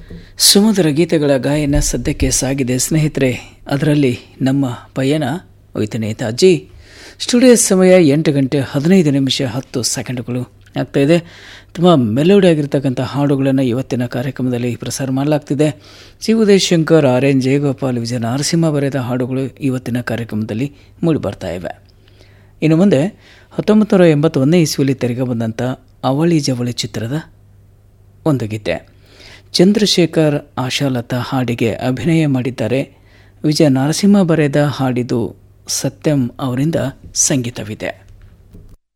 ಸುಮಧುರ ಗೀತೆಗಳ ಗಾಯನ ಸದ್ಯಕ್ಕೆ ಸಾಗಿದೆ ಸ್ನೇಹಿತರೆ ಅದರಲ್ಲಿ ನಮ್ಮ ಪಯಣ ಒಯ್ತನೇತ ಅಜ್ಜಿ ಸ್ಟುಡಿಯೋ ಸಮಯ ಎಂಟು ಗಂಟೆ ಹದಿನೈದು ನಿಮಿಷ ಹತ್ತು ಸೆಕೆಂಡ್ಗಳು ಆಗ್ತಾ ಇದೆ ತುಂಬ ಮೆಲೋಡಿ ಆಗಿರ್ತಕ್ಕಂಥ ಹಾಡುಗಳನ್ನು ಇವತ್ತಿನ ಕಾರ್ಯಕ್ರಮದಲ್ಲಿ ಪ್ರಸಾರ ಮಾಡಲಾಗ್ತಿದೆ C Uday Shankar R N Jayagopal Vijaya Narasimha ಬರೆದ ಹಾಡುಗಳು ಇವತ್ತಿನ ಕಾರ್ಯಕ್ರಮದಲ್ಲಿ ಮೂಡಿಬರ್ತಾ ಇವೆ ಇನ್ನು ಮುಂದೆ ಹತ್ತೊಂಬತ್ತು ನೂರ ಎಂಬತ್ತೊಂದನೇ ಇಸ್ವಿಯಲ್ಲಿ ತೆರೆಗೆ ಬಂದಂಥ ಅವಳಿ ಜವಳಿ ಚಿತ್ರದ ಒಂದು ಗೀತೆ ಚಂದ್ರಶೇಖರ್ ಆಶಾಲತಾ ಹಾಡಿಗೆ ಅಭಿನಯ ಮಾಡಿದ್ದಾರೆ ವಿಜಯ ನರಸಿಂಹ ಬರೆದ ಹಾಡಿದು ಸತ್ಯಂ ಅವರಿಂದ ಸಂಗೀತವಿದೆ